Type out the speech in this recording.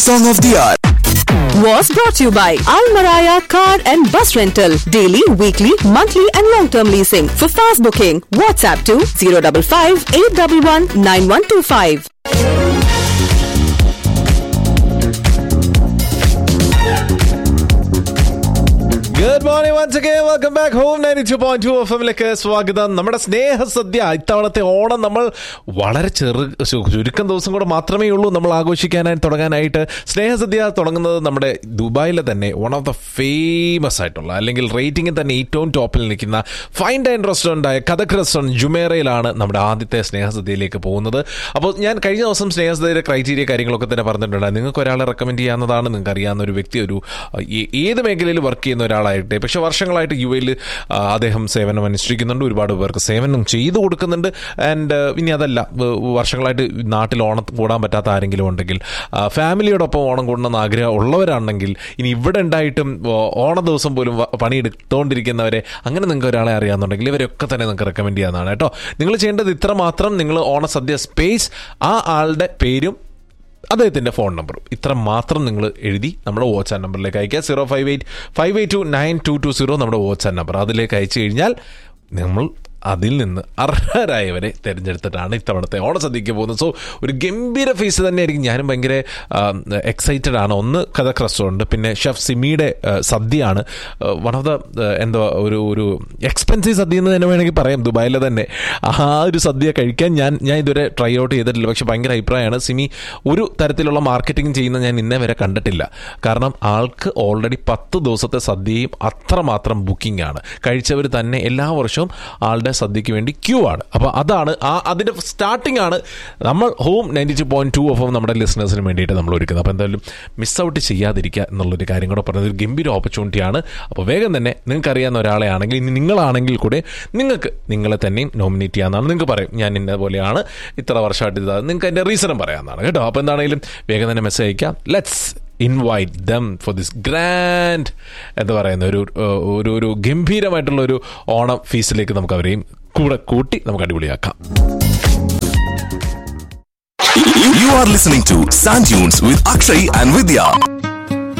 song of the hour. was brought to you by Al Maraya Car and Bus Rental. Daily, weekly, monthly, and long term leasing. For fast booking, WhatsApp to 055 811 9125. Good morning once again welcome back home ninety two point two F എമ്മിലേക്ക് സ്വാഗതം നമ്മുടെ സ്നേഹസദ്യ ഇത്തവണത്തെ ഓണം നമ്മൾ വളരെ ചെറു ചു- ചുരുക്കം ദിവസം കൂടെ മാത്രമേ ഉള്ളൂ നമ്മൾ ആഘോഷിക്കാനായി തുടങ്ങാനായിട്ട് സ്നേഹസദ്യ തുടങ്ങുന്നത് നമ്മുടെ ദുബായിലെ തന്നെ വൺ ഓഫ് ദ ഫേമസ് ആയിട്ടുള്ള അല്ലെങ്കിൽ റേറ്റിംഗിൽ തന്നെ ഏറ്റവും ടോപ്പിൽ നിൽക്കുന്ന ഫൈൻ ഡൈൻ റെസ്റ്റോറൻ്റ് ആയ കഥക് റെസ്റ്റോറൻറ്റ് ജുമേറയിലാണ് നമ്മുടെ ആദ്യത്തെ സ്നേഹസദ്യയിലേക്ക് പോകുന്നത് അപ്പോൾ ഞാൻ കഴിഞ്ഞ ദിവസം സ്നേഹസദ്യയുടെ ക്രൈറ്റീരിയ കാര്യങ്ങളൊക്കെ തന്നെ പറഞ്ഞിട്ടുണ്ട് നിങ്ങൾക്ക് ഒരാളെ റെക്കമെൻഡ് ചെയ്യാവുന്നതാണ് നിങ്ങൾക്ക് അറിയാവുന്ന ഒരു വ്യക്തി ഒരു ഏ- ഏത് മേഖലയിൽ വർക്ക് ചെയ്യുന്ന ഒരാളായിട്ട് പക്ഷെ വർഷങ്ങളായിട്ട് യു എയിൽ അദ്ദേഹം സേവനം അനുഷ്ഠിക്കുന്നുണ്ട് ഒരുപാട് പേർക്ക് സേവനം ചെയ്തു കൊടുക്കുന്നുണ്ട് ആൻഡ് ഇനി അതല്ല വ- വർഷങ്ങളായിട്ട് നാട്ടിൽ ഓണം കൂടാൻ പറ്റാത്ത ആരെങ്കിലും ഉണ്ടെങ്കിൽ ആ, ഫാമിലിയോടൊപ്പം ഓണം കൂടണമെന്ന് ആഗ്രഹം ഉള്ളവരാണെങ്കിൽ ഇനി ഇവിടെ ഉണ്ടായിട്ടും ഓ, ഓണ ദിവസം പോലും വ- പണിയെടുത്തുകൊണ്ടിരിക്കുന്നവരെ അങ്ങനെ നിങ്ങൾക്ക് ഒരാളെ അറിയാമെന്നുണ്ടെങ്കിൽ ഇവരൊക്കെ തന്നെ നിങ്ങൾക്ക് റെക്കമെൻഡ് ചെയ്യാവുന്നതാണ് കേട്ടോ നിങ്ങൾ ചെയ്യേണ്ടത് ഇത്ര മാത്രം നിങ്ങൾ ഓണസദ്യ സ്പേസ് ആ ആളുടെ പേരും അദ്ദേഹത്തിൻ്റെ ഫോൺ നമ്പറും ഇത്ര മാത്രം നിങ്ങൾ എഴുതി നമ്മുടെ വാട്സാപ്പ് നമ്പറിലേക്ക് അയക്കുക zero five eight five eight two nine two two zero നമ്മുടെ വാട്സാപ്പ് നമ്പർ അതിലേക്ക് അയച്ചു കഴിഞ്ഞാൽ നമ്മൾ അതിൽ നിന്ന് അർഹരായവരെ തിരഞ്ഞെടുത്തിട്ടാണ് ഇത്തവണത്തെ ഓണസദ്യക്ക് പോകുന്നത് സോ ഒരു ഗംഭീര ഫേസ് തന്നെയായിരിക്കും ഞാനും ഭയങ്കര എക്സൈറ്റഡ് ആണ് ഒന്ന് കഥക് റെസ്റ്റോറൻറ്റ് പിന്നെ ഷെഫ് സിമിയുടെ ആ, സദ്യയാണ് വൺ ഓഫ് ദ എന്തോ ഒരു ഒരു എക്സ്പെൻസീവ് സദ്യ എന്ന് തന്നെ വേണമെങ്കിൽ പറയാം ദുബായിലെ തന്നെ ആ ഒരു സദ്യ കഴിക്കാൻ ഞാൻ ഞാൻ ഇതുവരെ ട്രൈ ഔട്ട് ചെയ്തിട്ടില്ല പക്ഷെ ഭയങ്കര അഭിപ്രായമാണ് സിമി ഒരു തരത്തിലുള്ള മാർക്കറ്റിംഗ് ചെയ്യുന്ന ഞാൻ ഇന്നേ വരെ കണ്ടിട്ടില്ല കാരണം ആൾക്ക് ഓൾറെഡി പത്ത് ദിവസത്തെ സദ്യയും അത്രമാത്രം ബുക്കിംഗ് ആണ് കഴിച്ചവർ തന്നെ എല്ലാ വർഷവും ആളുടെ സദ്യക്ക് വേണ്ടി ക്യൂ ആണ് അപ്പോൾ അതാണ് ആ അതിൻ്റെ സ്റ്റാർട്ടിംഗ് ആണ് നമ്മൾ home ninety two point two of നമ്മുടെ ലിസണേഴ്സിന് വേണ്ടിയിട്ട് നമ്മൾ ഒരുക്കുന്നത് അപ്പോൾ എന്തായാലും മിസ് ഔട്ട് ചെയ്യാതിരിക്കുക എന്നുള്ളൊരു കാര്യം കൂടെ പറഞ്ഞത് ഒരു ഗംഭീര ഓപ്പർച്യൂണിറ്റിയാണ് അപ്പോൾ വേഗം തന്നെ നിങ്ങൾക്ക് അറിയാവുന്ന ഒരാളെ ആണെങ്കിൽ ഇനി നിങ്ങളാണെങ്കിൽ കൂടെ നിങ്ങൾക്ക് നിങ്ങളെ തന്നെയും നോമിനേറ്റ് ചെയ്യാമെന്നാണ് നിങ്ങൾക്ക് പറയും ഞാൻ ഇന്ന പോലെയാണ് ഇത്ര വർഷമായിട്ട് ഇത് നിങ്ങൾക്ക് അതിൻ്റെ റീസണും പറയാമെന്നാണ് കേട്ടോ അപ്പോൾ എന്താണെങ്കിലും വേഗം തന്നെ മെസ്സേജ് അയക്കാം let's invite them for this grand എന്താ പറയുന്ന ഒരു ഏഹ്, ഒരു ഒരു ഗംഭീരമായിട്ടുള്ള ഒരു ഓണം ഫീസിലേക്ക് നമുക്ക് അവരെയും കൂടെ കൂട്ടി നമുക്ക് അടിപൊളിയാക്കാം You are listening to Sand Dunes with Akshay and Vidya.